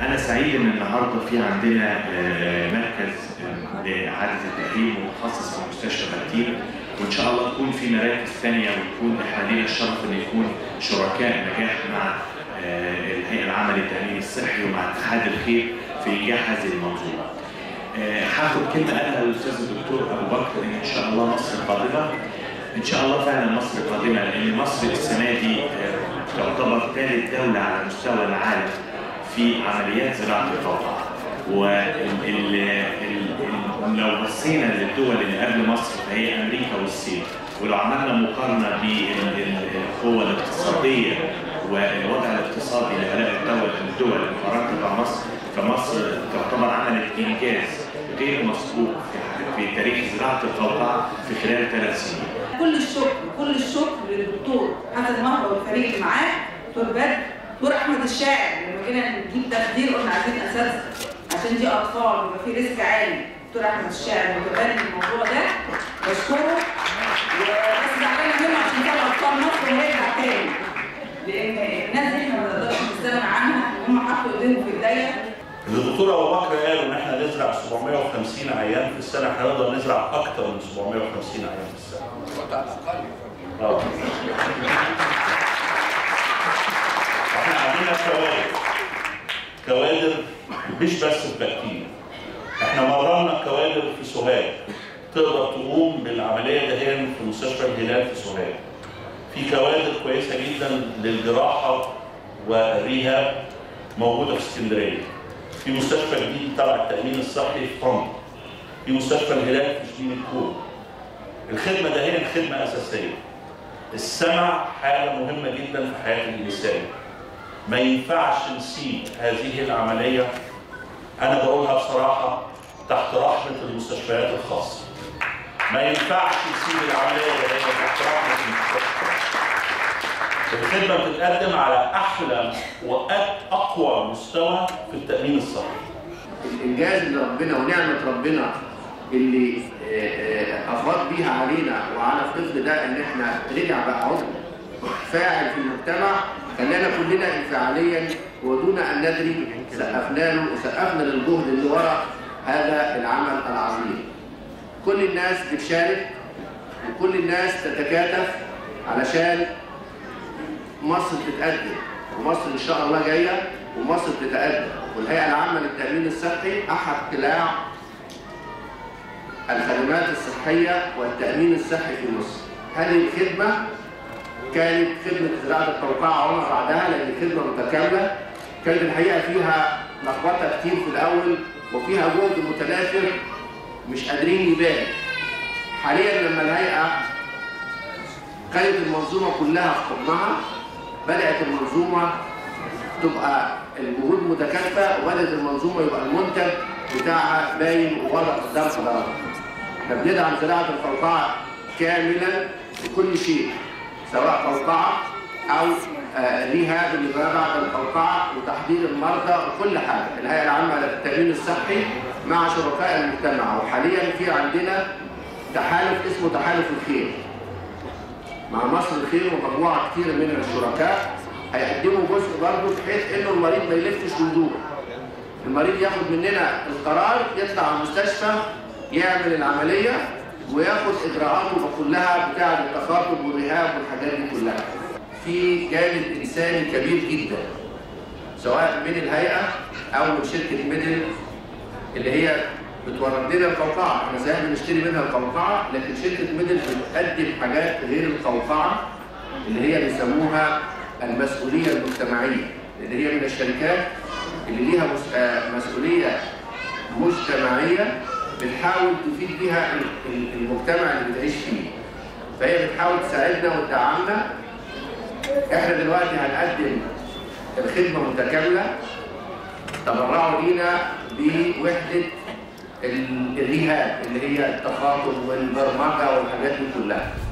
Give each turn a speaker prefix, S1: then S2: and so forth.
S1: أنا سعيد إن النهاردة في عندنا آه، مركز آه، لإعادة التأهيل متخصص في مستشفى بلتين وإن شاء الله تكون في مراكز ثانية ويكون إحنا لينا الشرف إن يكون شركاء نجاح مع آه، الهيئة العامة للتأمين الصحي ومع اتحاد الخير في إنجاح هذه المنظومة. آه، هاخد كلمة قالها الأستاذ الدكتور أبو بكر إن إن شاء الله مصر قادمة ان شاء الله فعلا مصر قادمه لان مصر السنه دي آه، تعتبر ثالث دوله على مستوى العالم في عمليات زراعه القوقعه ولو بصينا للدول اللي قبل مصر فهي امريكا والصين ولو عملنا مقارنه بالقوه الاقتصاديه والوضع الاقتصادي لهؤلاء الدول الدول المقارنه مع مصر فمصر تعتبر عملت انجاز غير مسبوق في- في تاريخ زراعه القوقعه في خلال ثلاث سنين.
S2: كل الشكر كل الشكر للدكتور حسن مهر والفريق اللي معاه دكتور بدر دكتور احمد الشاعر لما جينا نجيب تخدير قلنا عايزين اساتذه عشان دي اطفال ويبقى في ريسك عالي دكتور احمد الشاعر متبني الموضوع ده بشكره وبس زعلانه منه عشان كده اطفال مصر وهيرجع تاني لان الناس دي احنا ما نقدرش نستغنى عنها هم حطوا ايديهم في ايديا
S3: الدكتور ابو بكر قال ان احنا نزرع 750 عيان في السنه احنا نقدر نزرع اكثر من 750 عيان في السنه. اه احنا عندنا كوادر كوادر مش بس في بكتيريا احنا مرنا كوادر في سوهاج تقدر تقوم بالعمليه دهيا في مستشفى الهلال في سوهاج في كوادر كويسه جدا للجراحه والريهاب موجوده في اسكندريه في مستشفى جديد تبع التامين الصحي في طنطا في مستشفى الهلال في شبين الكوم الخدمه ده هي خدمه اساسيه السمع حاجه مهمه جدا في حياه الانسان ما ينفعش نسيب هذه العمليه انا بقولها بصراحه تحت رحمه المستشفيات الخاصه ما ينفعش نسيب العمليه دي تحت رحمه المستشفيات الخدمه بتتقدم على احلى واقوى مستوى في التامين الصحي
S4: الانجاز اللي ربنا ونعمه ربنا اللي آه، آه، افاض بيها علينا وعلى الطفل ده ان احنا رجع بقى عضو فاعل في المجتمع خلانا كلنا انفعاليا ودون ان ندري سقفنا له وسقفنا للجهد اللي وراء هذا العمل العظيم. كل الناس بتشارك وكل الناس تتكاتف علشان مصر تتقدم ومصر ان شاء الله جايه ومصر تتقدم والهيئه العامه للتامين الصحي احد قلاع الخدمات الصحيه والتامين الصحي في مصر. هذه الخدمه كانت خدمه زراعه القوقعه وما بعدها لان خدمه متكامله كانت الحقيقه فيها لخبطه كتير في الاول وفيها جهد متناثر مش قادرين يبان. حاليا لما الهيئه خدت المنظومه كلها في حضنها بدات المنظومه تبقى الجهود متكاتفه وبدات المنظومه يبقى المنتج بتاعها باين وواضح قدام حضراتكم. احنا بندعم زراعه القوقعه كاملا بكل شيء سواء قوقعه او آه، ريهاب اللي بقى بعد القوقعه وتحضير المرضى وكل حاجه، الهيئه العامه للتامين الصحي مع شركاء المجتمع وحاليا في عندنا تحالف اسمه تحالف الخير. مع مصر الخير ومجموعه كتير من الشركاء هيقدموا جزء برضه بحيث انه المريض ما يلفش ويدور. المريض ياخد مننا القرار يطلع على المستشفى يعمل العمليه وياخد اجراءاته كلها بتاعه التخاطب والرهاب والحاجات دي كلها. في جانب انساني كبير جدا سواء من الهيئه او من شركه ميدل اللي هي بتورد لنا القوقعه، احنا صحيح بنشتري منها القوقعه لكن شركه ميدل بتقدم حاجات غير القوقعه اللي هي بيسموها المسؤوليه المجتمعيه اللي هي من الشركات اللي ليها مس- آه، مسؤوليه مجتمعيه بتحاول تفيد بيها ال- ال- المجتمع اللي بتعيش فيه. فهي بتحاول تساعدنا وتدعمنا. احنا دلوقتي هنقدم الخدمه متكامله تبرعوا لينا بوحده ال- الرهاب اللي هي التخاطب والبرمجه والحاجات دي كلها.